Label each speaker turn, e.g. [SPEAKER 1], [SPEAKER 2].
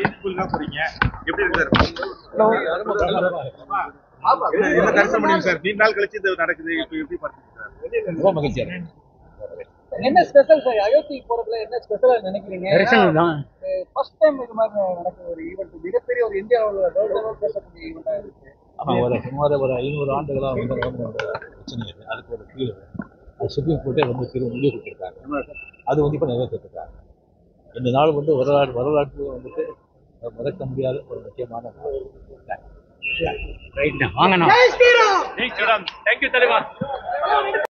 [SPEAKER 1] ID கோயிலுக்கு போறீங்க எப்படி இருக்கு சார் என்ன தரிசனம் பண்ணீங்க சார் நீண்ட நாள் கழிச்சு இது நடக்குது இப்போ எப்படி பார்த்தீங்க சார்
[SPEAKER 2] ரொம்ப மகிழ்ச்சியா இருக்கு
[SPEAKER 3] என்ன ஸ்பெஷல் சார் அயோத்தி போறதுல என்ன ஸ்பெஷலா நினைக்கிறீங்க
[SPEAKER 4] தரிசனம் தான்
[SPEAKER 3] ஃபர்ஸ்ட் டைம் இது மாதிரி நடக்கிற ஒரு ஈவெண்ட் மிகப்பெரிய ஒரு இந்தியாவில் வேர்ல்டு லெவல் பேசக்கூடிய ஈவெண்டா இருக்கு
[SPEAKER 2] ஆமா ஒரு சுமார் ஒரு ஐநூறு ஆண்டுகளா வந்து கவர்மெண்ட் பிரச்சனை இருக்கு அதுக்கு ஒரு தீர்வு அது சுப்ரீம் கோர்ட்டே வந்து தீர்வு முடிவு கொடுத்துருக்காங்க அது வந்து இப்போ நிறைவேற்றிருக்காங்க இந்த நாள் வந்து வரலாறு வரலாற்று வந்துட்டு மறக்க முடியாத ஒரு முக்கியமான நாள்
[SPEAKER 4] ரைட் வாங்கண்ணா
[SPEAKER 5] தேங்க்யூ தலைவா